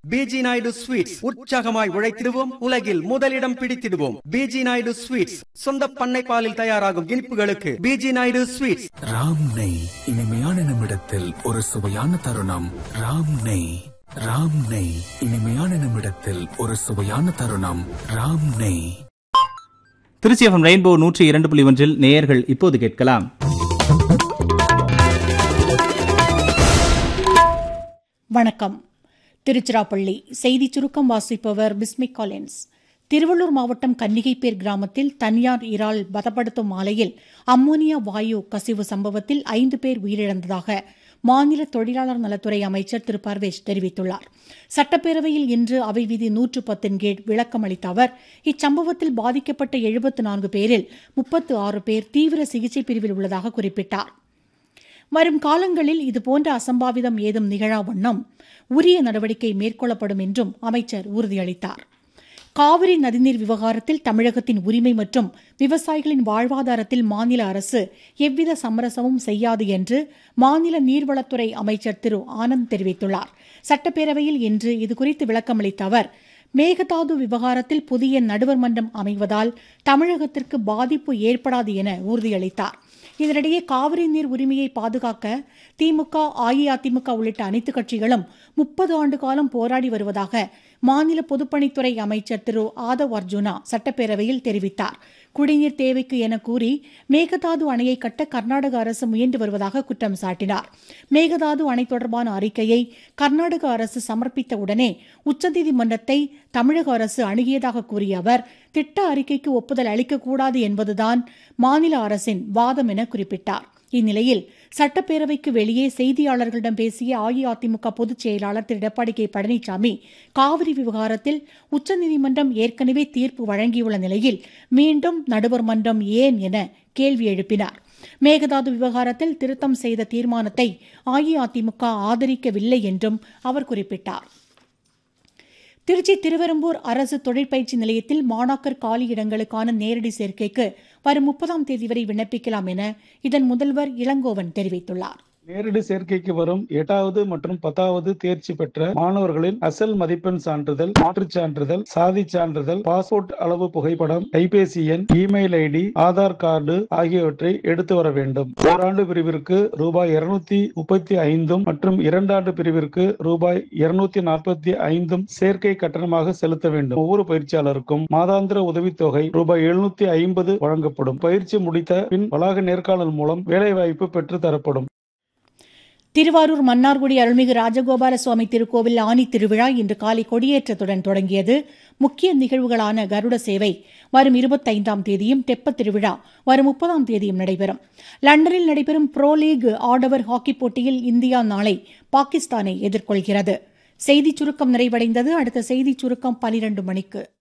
PG Naidu sweets உற்சாகமாய் உழைத்திடுவோம் உலகில் முதலிடம் பிடித்திடுவோம் பிஜி நாயுடு ஸ்வீட்ஸ் சொந்த பண்ணை பாலில் தயாராகும் இனிப்புகளுக்கு பிஜி நாயுடு ஸ்வீட்ஸ் ராம் நெய் இனிமையான நிமிடத்தில் ஒரு சுவையான தருணம் ராம் நெய் ராம் நெய் இனிமையான நிமிடத்தில் ஒரு சுவையான தருணம் ராம் நெய் திருச்சி எஃப்எம் ரெயின்போ நூற்றி இரண்டு புள்ளி ஒன்றில் நேயர்கள் இப்போது கேட்கலாம் வணக்கம் திருச்சிராப்பள்ளி செய்தி சுருக்கம் வாசிப்பவர் பிஸ்மிக் காலின்ஸ் திருவள்ளூர் மாவட்டம் கன்னிகைப்பேர் கிராமத்தில் தனியார் இறால் பதப்படுத்தும் ஆலையில் அம்மோனியா வாயு கசிவு சம்பவத்தில் ஐந்து பேர் உயிரிழந்ததாக மாநில தொழிலாளர் நலத்துறை அமைச்சர் திரு பர்வேஷ் தெரிவித்துள்ளார் சட்டப்பேரவையில் இன்று அவை விதி நூற்று பத்தின் கீழ் விளக்கம் அளித்த அவர் இச்சம்பவத்தில் பாதிக்கப்பட்ட எழுபத்து நான்கு பேரில் முப்பத்து ஆறு பேர் தீவிர சிகிச்சை பிரிவில் உள்ளதாக குறிப்பிட்டார் வரும் காலங்களில் இதுபோன்ற அசம்பாவிதம் ஏதும் நிகழா வண்ணம் உரிய நடவடிக்கை மேற்கொள்ளப்படும் என்றும் அமைச்சர் உறுதியளித்தார் காவிரி நதிநீர் விவகாரத்தில் தமிழகத்தின் உரிமை மற்றும் விவசாயிகளின் வாழ்வாதாரத்தில் மாநில அரசு எவ்வித சமரசமும் செய்யாது என்று மாநில நீர்வளத்துறை அமைச்சர் திரு ஆனந்த் தெரிவித்துள்ளார் சட்டப்பேரவையில் இன்று இதுகுறித்து விளக்கமளித்த அவர் மேகதாது விவகாரத்தில் புதிய நடுவர் மன்றம் அமைவதால் தமிழகத்திற்கு பாதிப்பு ஏற்படாது என உறுதியளித்தார் இதனிடையே காவிரி நீர் உரிமையை பாதுகாக்க திமுக அஇஅதிமுக உள்ளிட்ட அனைத்து கட்சிகளும் முப்பது ஆண்டு காலம் போராடி வருவதாக மாநில பொதுப்பணித்துறை அமைச்சர் திரு ஆதவ் அர்ஜுனா சட்டப்பேரவையில் தெரிவித்தார் குடிநீர் தேவைக்கு என கூறி மேகதாது அணையை கட்ட கர்நாடக அரசு முயன்று வருவதாக குற்றம் சாட்டினார் மேகதாது அணை தொடர்பான அறிக்கையை கர்நாடக அரசு சமர்ப்பித்த உடனே உச்சநீதிமன்றத்தை தமிழக அரசு அணுகியதாக கூறிய அவர் திட்ட அறிக்கைக்கு ஒப்புதல் அளிக்கக்கூடாது என்பதுதான் மாநில அரசின் வாதம் என குறிப்பிட்டார் இந்நிலையில் சட்டப்பேரவைக்கு வெளியே செய்தியாளர்களிடம் பேசிய அஇஅதிமுக பொதுச் செயலாளர் திரு எடப்பாடி கே பழனிசாமி காவிரி விவகாரத்தில் உச்சநீதிமன்றம் ஏற்கனவே தீர்ப்பு வழங்கியுள்ள நிலையில் மீண்டும் நடுவர் மன்றம் ஏன் என கேள்வி எழுப்பினார் மேகதாது விவகாரத்தில் திருத்தம் செய்த தீர்மானத்தை அஇஅதிமுக ஆதரிக்கவில்லை என்றும் அவர் குறிப்பிட்டார் திருச்சி திருவெரும்பூர் அரசு தொழிற்பயிற்சி நிலையத்தில் மாணாக்கர் காலி இடங்களுக்கான நேரடி சேர்க்கைக்கு வரும் முப்பதாம் தேதி வரை விண்ணப்பிக்கலாம் என இதன் முதல்வர் இளங்கோவன் தெரிவித்துள்ளார் நேரடி சேர்க்கைக்கு வரும் எட்டாவது மற்றும் பத்தாவது தேர்ச்சி பெற்ற மாணவர்களின் அசல் மதிப்பெண் சான்றிதழ் மாற்றுச் சான்றிதழ் சாதி சான்றிதழ் பாஸ்போர்ட் அளவு புகைப்படம் கைபேசி எண் இமெயில் ஐடி ஆதார் கார்டு ஆகியவற்றை எடுத்து வர வேண்டும் ஓராண்டு பிரிவிற்கு ரூபாய் இருநூத்தி முப்பத்தி ஐந்தும் மற்றும் இரண்டாண்டு பிரிவிற்கு ரூபாய் இருநூத்தி நாற்பத்தி ஐந்தும் சேர்க்கை கட்டணமாக செலுத்த வேண்டும் ஒவ்வொரு பயிற்சியாளருக்கும் மாதாந்திர உதவித்தொகை ரூபாய் எழுநூத்தி ஐம்பது வழங்கப்படும் பயிற்சி முடித்த பின் வளாக நேர்காணல் மூலம் வேலைவாய்ப்பு பெற்று தரப்படும் திருவாரூர் மன்னார்குடி அருள்மிகு ராஜகோபால சுவாமி திருக்கோவில் ஆனி திருவிழா இன்று காலை கொடியேற்றத்துடன் தொடங்கியது முக்கிய நிகழ்வுகளான கருட சேவை வரும் இருபத்தைந்தாம் தேதியும் தெப்பத் திருவிழா வரும் முப்பதாம் தேதியும் நடைபெறும் லண்டனில் நடைபெறும் புரோ லீக் ஆடவர் ஹாக்கி போட்டியில் இந்தியா நாளை பாகிஸ்தானை எதிர்கொள்கிறது செய்திச் சுருக்கம் நிறைவடைந்தது அடுத்த செய்திச் சுருக்கம் பனிரண்டு மணிக்கு